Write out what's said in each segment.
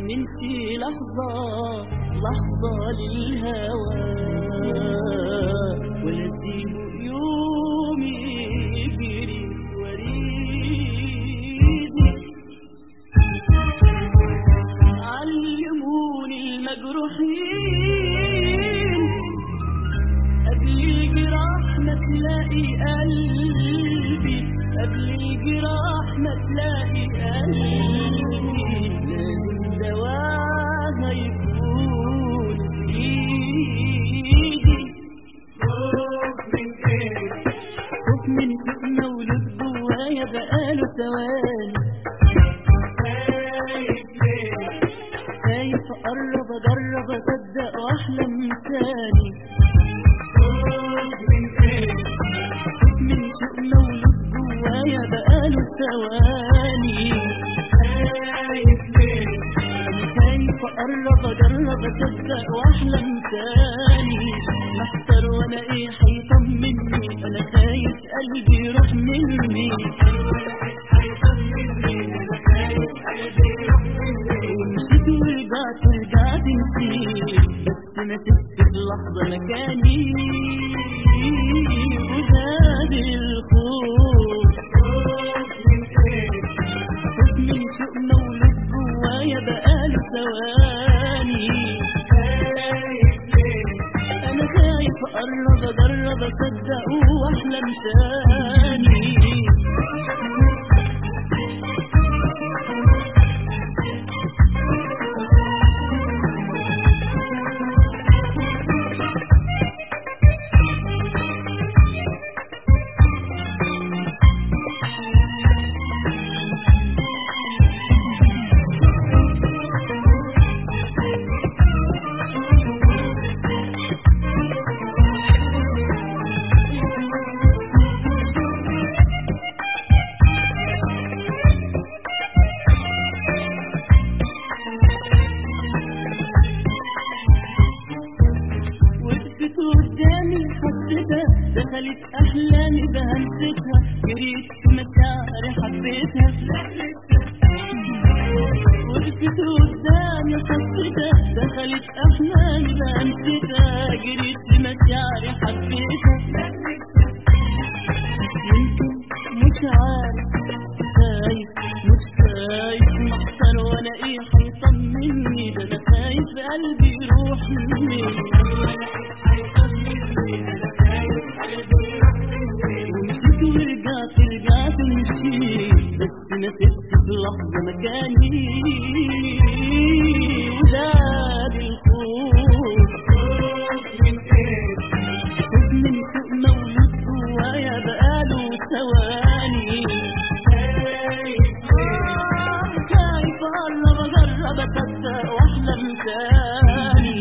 نمشي لحظة لحظة للهوى ولا سيبه يوم يجري في وريدي علموني المجروحين قبل الجراح ما تلاقي قلبي قبل الجراح ما تلاقي قلبي لازم دواها يكون في ايدي خوف من ايه خوف من شيء مولود جوايا بقاله ثواني خايف ليه خايف اقرب اجرب اصدق واحلم تاني خوف من ايه خوف من شوق مولود جوايا بقاله ثواني خايف ليه انا خايف اقرب اجرب اصدق واحلم تاني محتار وانا ايه هيطمني انا خايف قلبي يروح مني ومشيت ورجعت رجعت مشيت بس ما سبتش لحظة مكاني وزاد الخوف خوف من ايه خوف من شوق مولود جوايا بقاله ثواني خايف ليه انا خايف اقرب اجرب اصدق واحلم تاني وقفت قدامي حسيتها دخلت احلامي بهمستها جريت في مشاعري حبيتها لا لسه وقفت قدامي حسيتها دخلت احلامي بهمستها جريت في مشاعري حبيتها لا لسه يمكن مش عارف خايف مش خايف محتار وانا ايه هيطمني ده انا خايف قلبي يروح مني ومشيت ورجعت رجعت مشيت بس ما سبتش لحظة مكاني وزاد الخوف خوف من ايه خوف من شوق مولود جوايا بقاله ثواني خايف آه، خايف اقرب اجرب اصدق واحلم تاني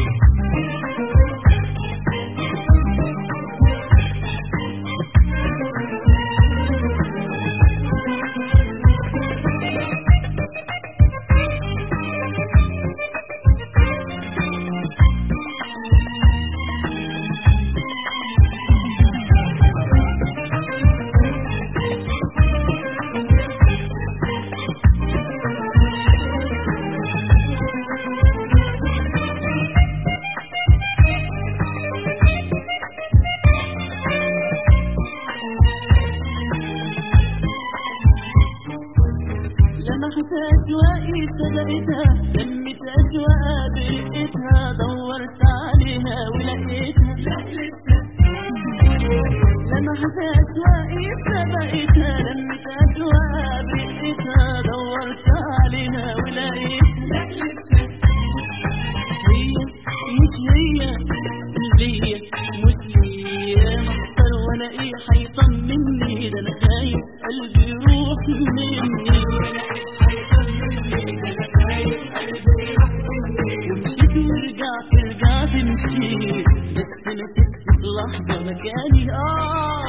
لمحت أشواقي سبقتها لمت أشواقها برقتها دورت عليها ولقيتها لا لسه لمحت أشواقي سبقتها لمت أشواقها برقتها دورت عليها ولقيتها لا لسه هي مش هي ليا مش ليا محتار وانا ايه هيطمني ده انا خايف قلبي يروح مني ومشيت ورجعت رجعت مشيت بس ما سبتش لحظة مكاني اه